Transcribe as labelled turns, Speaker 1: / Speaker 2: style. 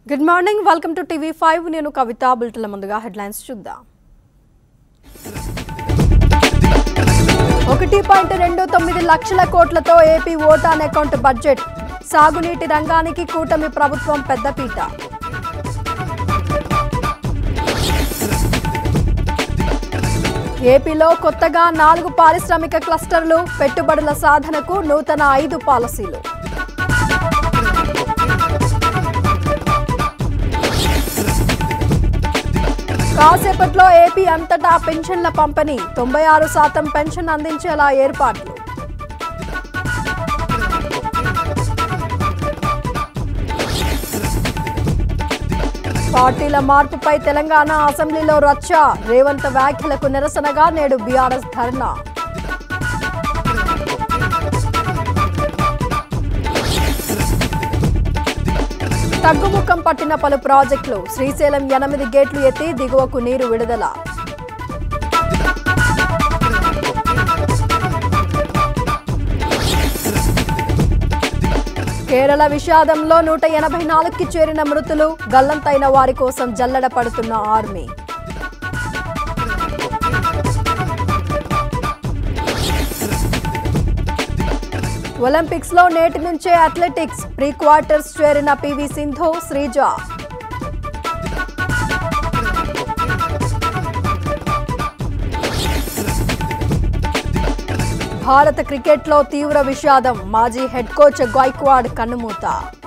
Speaker 1: good morning welcome to TV five నేను కవిత బులెటిన్ల ముందుగా headlines చూద్దాం ఒకటి పాయింట్ రెండు తొమ్మిది లక్షల కోట్లతో ఏపీ ఓటాన్ అకౌంట్ బడ్జెట్ సాగునీటి రంగానికి కూటమి ప్రభుత్వం పెద్దపీట ఏపీలో కొత్తగా నాలుగు పారిశ్రామిక క్లస్టర్లు పెట్టుబడుల సాధనకు నూతన ఐదు పాలసీలు కాసేపట్లో ఏపీ అంతటా పెన్షన్ల పంపిణీ తొంభై ఆరు శాతం పెన్షన్ అందించేలా ఏర్పాట్లు పార్టీల మార్పుపై తెలంగాణ అసెంబ్లీలో రచ్చ రేవంత్ వ్యాఖ్యలకు నిరసనగా నేడు బీఆర్ఎస్ ధర్నా తగ్గుముఖం పట్టిన పలు ప్రాజెక్టులు శ్రీశైలం ఎనిమిది గేట్లు ఎత్తి దిగువకు నీరు విడుదల కేరళ విషాదంలో నూట ఎనభై నాలుగుకి చేరిన మృతులు గల్లంతైన వారి కోసం జల్లెడ పడుతున్న ఆర్మీ ఒలింపిక్స్ లో నేటి నుంచే అథ్లెటిక్స్ ప్రీ క్వార్టర్స్ చేరిన పివి సింధు శ్రీజ భారత క్రికెట్లో తీవ్ర విషాదం మాజీ హెడ్ కోచ్ గైక్వాడ్ కన్నుమూత